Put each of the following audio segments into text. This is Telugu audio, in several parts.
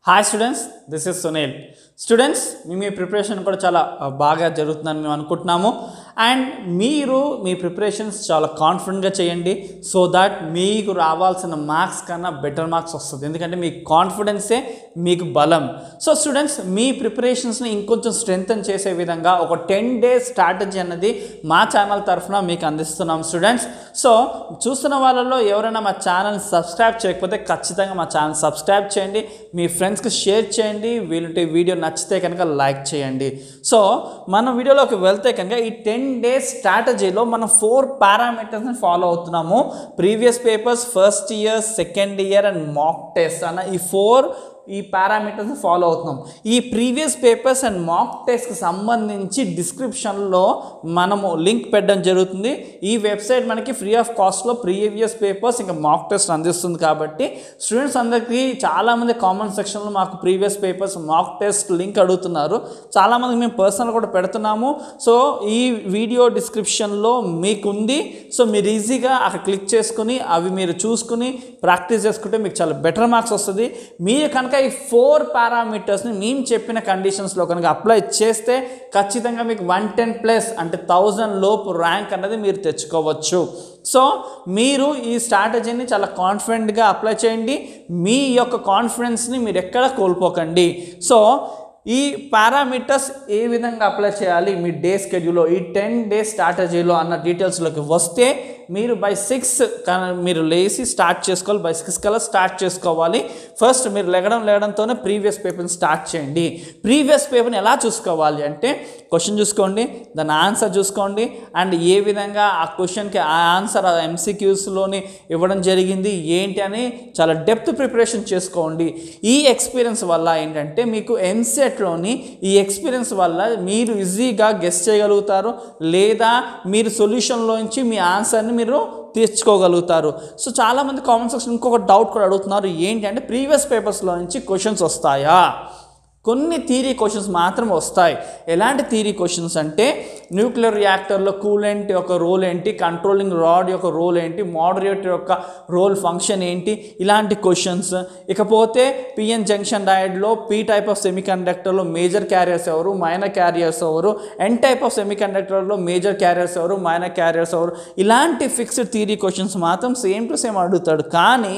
hi students this is Sunil students మీ మీ ప్రిపరేషన్ కూడా చాలా ఆ, బాగా జరుగుతుందని మేము అనుకుంటున్నాము అండ్ మీరు మీ ప్రిపరేషన్స్ చాలా కాన్ఫిడెంట్గా చేయండి సో దట్ మీకు రావాల్సిన మార్క్స్ కన్నా బెటర్ మార్క్స్ వస్తుంది ఎందుకంటే మీ కాన్ఫిడెన్సే మీకు బలం సో స్టూడెంట్స్ మీ ప్రిపరేషన్స్ని ఇంకొంచెం స్ట్రెంగ్తన్ చేసే విధంగా ఒక టెన్ డేస్ స్ట్రాటజీ అన్నది మా ఛానల్ తరఫున మీకు అందిస్తున్నాం స్టూడెంట్స్ సో చూస్తున్న వాళ్ళలో ఎవరైనా మా ఛానల్ సబ్స్క్రైబ్ చేయకపోతే ఖచ్చితంగా మా ఛానల్ సబ్స్క్రైబ్ చేయండి మీ ఫ్రెండ్స్కి షేర్ చేయండి వీలుంటే వీడియో నచ్చితే కనుక లైక్ చేయండి సో మన వీడియోలోకి వెళ్తే కనుక ఈ టెన్ డేస్ స్ట్రాటజీలో మనం ఫోర్ పారామీటర్స్ని ఫాలో అవుతున్నాము previous papers first year second year and mock test అన్న ఈ ఫోర్ ఈ పారామీటర్స్ని ఫాలో అవుతున్నాం ఈ ప్రీవియస్ పేపర్స్ అండ్ మాక్ టెస్ట్కి సంబంధించి డిస్క్రిప్షన్లో మనము లింక్ పెట్టడం జరుగుతుంది ఈ వెబ్సైట్ మనకి ఫ్రీ ఆఫ్ కాస్ట్లో ప్రీవియస్ పేపర్స్ ఇంకా మాక్ టెస్ట్ అందిస్తుంది కాబట్టి స్టూడెంట్స్ అందరికీ చాలామంది కామెంట్ సెక్షన్లో మాకు previous papers mock test link అడుగుతున్నారు చాలామంది మేము పర్సనల్ కూడా పెడుతున్నాము సో ఈ వీడియో డిస్క్రిప్షన్లో మీకు ఉంది సో మీరు ఈజీగా అక్కడ క్లిక్ చేసుకుని అవి మీరు చూసుకుని ప్రాక్టీస్ చేసుకుంటే మీకు చాలా బెటర్ మార్క్స్ వస్తుంది మీరు కనుక ఈ ఫోర్ పారామీటర్స్ని మేము చెప్పిన కండిషన్స్లో కనుక అప్లై చేస్తే ఖచ్చితంగా మీకు వన్ టెన్ ప్లస్ అంటే థౌజండ్ లోపు ర్యాంక్ అన్నది మీరు తెచ్చుకోవచ్చు సో మీరు ఈ స్ట్రాటజీని చాలా కాన్ఫిడెంట్గా అప్లై చేయండి మీ యొక్క కాన్ఫిడెన్స్ని మీరు ఎక్కడ కోల్పోకండి సో ఈ పారామీటర్స్ ఏ విధంగా అప్లై చేయాలి మీ డే స్కెడ్యూల్లో ఈ టెన్ డే స్ట్రాటజీలో అన్న డీటెయిల్స్లోకి వస్తే మీరు బై సిక్స్ మీరు లేచి స్టార్ట్ చేసుకోవాలి బై సిక్స్ కల్లా స్టార్ట్ చేసుకోవాలి ఫస్ట్ మీరు లెగడం లేగడంతోనే ప్రీవియస్ పేపర్ని స్టార్ట్ చేయండి ప్రీవియస్ పేపర్ని ఎలా చూసుకోవాలి అంటే క్వశ్చన్ చూసుకోండి దాని ఆన్సర్ చూసుకోండి అండ్ ఏ విధంగా ఆ క్వశ్చన్కి ఆ ఆన్సర్ ఆ ఎంసీక్యూస్లోని ఇవ్వడం జరిగింది ఏంటి అని చాలా డెప్త్ ప్రిపరేషన్ చేసుకోండి ఈ ఎక్స్పీరియన్స్ వల్ల ఏంటంటే మీకు ఎంసెట్లోని ఈ ఎక్స్పీరియన్స్ వల్ల మీరు ఈజీగా గెస్ చేయగలుగుతారు లేదా మీరు సొల్యూషన్లోంచి మీ ఆన్సర్ని మీరు తెచ్చుకోగలుగుతారు సో చాలామంది కామెంట్ సెక్షన్ ఇంకొక డౌట్ కూడా అడుగుతున్నారు ఏంటి అంటే ప్రీవియస్ పేపర్స్లో నుంచి క్వశ్చన్స్ వస్తాయా కొన్ని థీరీ క్వశ్చన్స్ మాత్రం వస్తాయి ఎలాంటి థీరీ క్వశ్చన్స్ అంటే న్యూక్లియర్ రియాక్టర్లో కూలెంట్ యొక్క రోల్ ఏంటి కంట్రోలింగ్ రాడ్ యొక్క రోల్ ఏంటి మోడరేటర్ యొక్క రోల్ ఫంక్షన్ ఏంటి ఇలాంటి క్వశ్చన్స్ ఇకపోతే పిఎన్ జంక్షన్ డయడ్లో పీ టైప్ ఆఫ్ సెమీ కండక్టర్లో మేజర్ క్యారియర్స్ ఎవరు మైనర్ క్యారియర్స్ ఎవరు ఎన్ టైప్ ఆఫ్ సెమీ కండక్టర్లో మేజర్ క్యారియర్స్ ఎవరు మైనర్ క్యారియర్స్ ఎవరు ఇలాంటి ఫిక్స్డ్ థీరీ క్వశ్చన్స్ మాత్రం సేమ్ టు సేమ్ అడుగుతాడు కానీ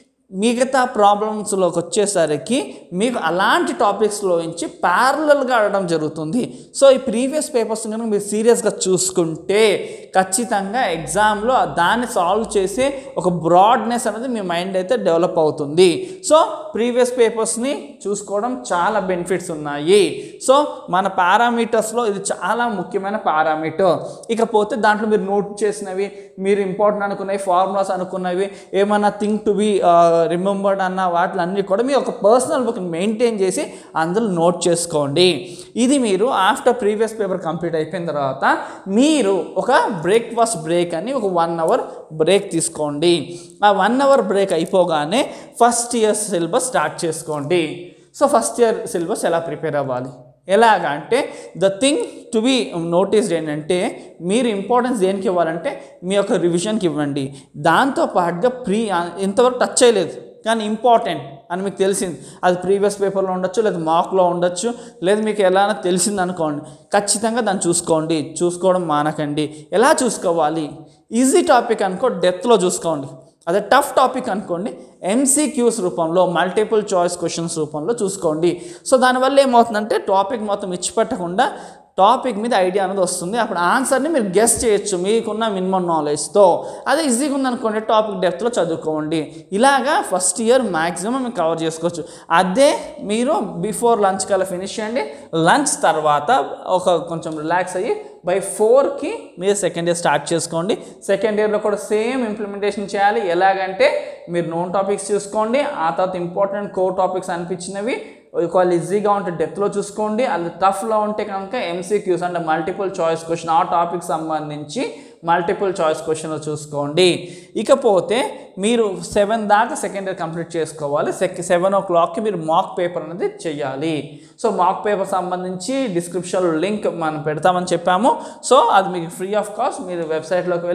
మిగతా ప్రాబ్లమ్స్లోకి వచ్చేసరికి మీకు అలాంటి టాపిక్స్లో నుంచి ప్యారలల్గా అడగడం జరుగుతుంది సో ఈ ప్రీవియస్ పేపర్స్ కనుక మీరు సీరియస్గా చూసుకుంటే ఖచ్చితంగా ఎగ్జామ్లో దాన్ని సాల్వ్ చేసే ఒక బ్రాడ్నెస్ అనేది మీ మైండ్ అయితే డెవలప్ అవుతుంది సో ప్రీవియస్ పేపర్స్ని చూసుకోవడం చాలా బెనిఫిట్స్ ఉన్నాయి సో మన పారామీటర్స్లో ఇది చాలా ముఖ్యమైన పారామీటర్ ఇకపోతే దాంట్లో మీరు నోట్ చేసినవి మీరు ఇంపార్టెంట్ అనుకున్నవి ఫార్ములాస్ అనుకున్నవి ఏమన్నా థింగ్ టు బి రిమెంబర్డ్ అన్న వాటిలన్నీ కూడా మీరు ఒక పర్సనల్ బుక్ మెయింటైన్ చేసి అందులో నోట్ చేసుకోండి ఇది మీరు ఆఫ్టర్ ప్రీవియస్ పేపర్ కంప్లీట్ అయిపోయిన తర్వాత మీరు ఒక బ్రేక్ఫాస్ట్ బ్రేక్ అని ఒక వన్ అవర్ బ్రేక్ తీసుకోండి ఆ వన్ అవర్ బ్రేక్ అయిపోగానే ఫస్ట్ ఇయర్ సిలబస్ స్టార్ట్ చేసుకోండి సో ఫస్ట్ ఇయర్ సిలబస్ ఎలా ప్రిపేర్ అవ్వాలి ఎలాగా అంటే the thing to be noticed ఏంటంటే మీరు ఇంపార్టెన్స్ దేనికి ఇవ్వాలంటే మీ యొక్క రివిజన్కి ఇవ్వండి దాంతో పాటుగా ప్రీ ఇంతవరకు టచ్ చేయలేదు కానీ ఇంపార్టెంట్ అని మీకు తెలిసింది అది ప్రీవియస్ పేపర్లో ఉండొచ్చు లేదా మార్క్లో ఉండొచ్చు లేదా మీకు ఎలా తెలిసింది అనుకోండి ఖచ్చితంగా దాన్ని చూసుకోండి చూసుకోవడం మానకండి ఎలా చూసుకోవాలి ఈజీ టాపిక్ అనుకో డెప్త్లో చూసుకోండి అదే టఫ్ టాపిక్ అనుకోండి ఎంసీక్యూస్ రూపంలో మల్టిపుల్ చాయిస్ క్వశ్చన్స్ రూపంలో చూసుకోండి సో దానివల్ల ఏమవుతుందంటే టాపిక్ మొత్తం ఇచ్చిపెట్టకుండా టాపిక్ మీద ఐడియా అనేది వస్తుంది అప్పుడు ఆన్సర్ని మీరు గెస్ చేయొచ్చు మీకున్న మినిమం నాలెడ్జ్తో అదే ఈజీగా ఉందనుకోండి టాపిక్ డెప్త్లో చదువుకోండి ఇలాగా ఫస్ట్ ఇయర్ మ్యాక్సిమం మీరు కవర్ చేసుకోవచ్చు అదే మీరు బిఫోర్ లంచ్ కల్లా ఫినిష్ చేయండి లంచ్ తర్వాత ఒక కొంచెం రిలాక్స్ అయ్యి బై ఫోర్కి మీరు సెకండ్ ఇయర్ స్టార్ట్ చేసుకోండి సెకండ్ ఇయర్లో కూడా సేమ్ ఇంప్లిమెంటేషన్ చేయాలి ఎలాగంటే మీరు నోన్ టాపిక్స్ చూసుకోండి ఆ తర్వాత ఇంపార్టెంట్ కోర్ టాపిక్స్ అనిపించినవి ఒకవేళ ఈజీగా ఉంటే డెప్త్లో చూసుకోండి అది టఫ్లో ఉంటే కనుక ఎంసీక్యూస్ అంటే మల్టిపుల్ చాయిస్ క్వశ్చన్ ఆ టాపిక్ సంబంధించి మల్టిపుల్ చాయిస్ క్వశ్చన్లు చూసుకోండి ఇకపోతే మీరు సెవెన్ దాకా సెకండ్ ఇయర్ కంప్లీట్ చేసుకోవాలి సెక్ సెవెన్ ఓ క్లాక్కి మీరు మాక్ పేపర్ అనేది చేయాలి సో మాక్ పేపర్ సంబంధించి డిస్క్రిప్షన్లో లింక్ మనం పెడతామని చెప్పాము సో అది మీకు ఫ్రీ ఆఫ్ కాస్ట్ మీరు వెబ్సైట్లోకి వెళ్ళి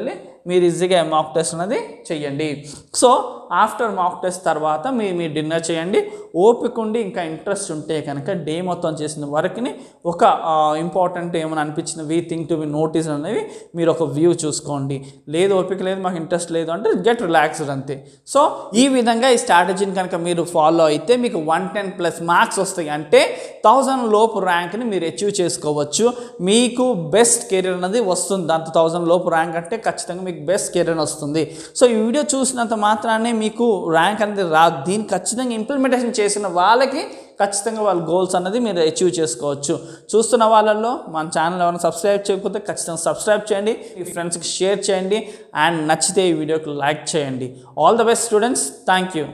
మీరు ఈజీగా మాక్ టెస్ట్ అనేది చెయ్యండి సో ఆఫ్టర్ మాక్ టెస్ట్ తర్వాత మీ మీ డిన్నర్ చేయండి ఓపిక ఉండి ఇంకా ఇంట్రెస్ట్ ఉంటే కనుక డే మొత్తం చేసిన వరకుని ఒక ఇంపార్టెంట్ ఏమైనా అనిపించిన we think to be notice అనేవి మీరు ఒక వ్యూ చూసుకోండి లేదు ఓపిక లేదు మాకు ఇంట్రెస్ట్ లేదు అంటే గెట్ రిలాక్స్డ్ అంతే సో ఈ విధంగా ఈ స్ట్రాటజీని కనుక మీరు ఫాలో అయితే మీకు వన్ టెన్ ప్లస్ మార్క్స్ వస్తాయి అంటే థౌజండ్ లోపు ర్యాంక్ని మీరు అచీవ్ చేసుకోవచ్చు మీకు బెస్ట్ కెరీర్ అనేది వస్తుంది దాంతో థౌజండ్ లోపు ర్యాంక్ అంటే ఖచ్చితంగా మీకు బెస్ట్ కెరీర్ వస్తుంది సో ఈ వీడియో చూసినంత మాత్రానే మీకు ర్యాంక్ అనేది రాదు దీన్ని ఖచ్చితంగా ఇంప్లిమెంటేషన్ చేసిన వాళ్ళకి ఖచ్చితంగా వాళ్ళ గోల్స్ అనేది మీరు అచీవ్ చేసుకోవచ్చు చూస్తున్న వాళ్ళల్లో మన ఛానల్ ఎవరైనా సబ్స్క్రైబ్ చేయకపోతే ఖచ్చితంగా సబ్స్క్రైబ్ చేయండి మీ ఫ్రెండ్స్కి షేర్ చేయండి అండ్ నచ్చితే ఈ వీడియోకి లైక్ చేయండి all the best students thank you